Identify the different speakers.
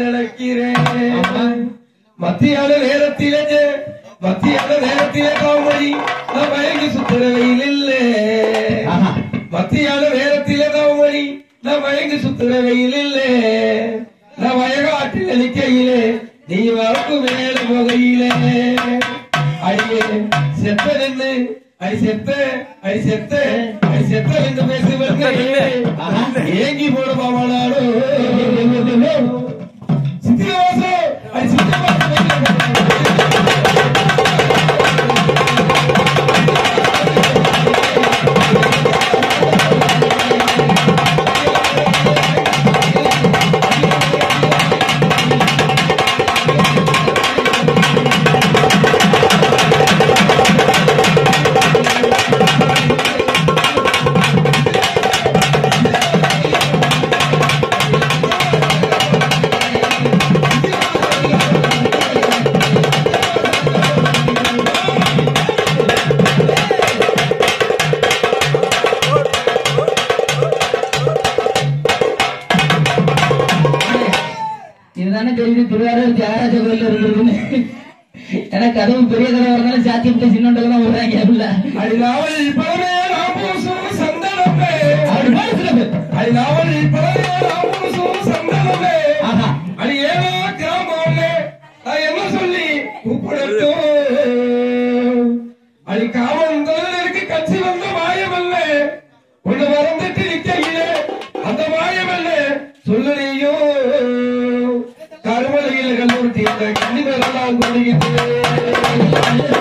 Speaker 1: நடக்கிறேன் மத்தியான நேரத்திலே மத்தியான நேரத்திலே காமடி நான் மயங்கி சுத்துற வெயில் இல்லை
Speaker 2: ஆஹா.
Speaker 1: மத்தியான நேரத்திலே காமடி நான் மயங்கி சுத்துற வெயில் இல்லை நான் வயகாட்டில் நிற்கையிலே நீ வரப்பு மேல முகையிலே அடியே செத்த நின்று அடி செத்த அடி செத்த அடி செத்த என்று பேசுவது
Speaker 2: ஆஹா.
Speaker 1: ஏங்கி போட பாவனாலும் சித்திரவாசம் அடி சித்திரவாசம்
Speaker 2: இதுதானே தெரியுது திருவாரூர் தியாகராஜ கோயில் இருக்குன்னு எனக்கு அதுவும் பெரிய கதை வரனால சாத்தி விட்டு சின்ன தான் விடுறாங்க உள்ள
Speaker 1: அடிநாவல் பழமே ராமூசும் சந்தனமே
Speaker 2: அப்படி பாடு சில பேர்
Speaker 1: அடிநாவல் பழமே ராமூசும் சந்தனமே
Speaker 2: ஆஹா
Speaker 1: அடி ஏதோ கிராமம்லே நான் என்ன சொல்லி கூப்பிடட்டும் அடி காமம் தொழிலருக்கு கட்சி வந்த மாயமல்ல ஒண்ணு மறந்துட்டு நிக்கையிலே அந்த மாயமல்ல சொல்லலையோ கருமலையில் கல்லூரி கண்ணிமெல்லாம் கொடுக்கிட்டு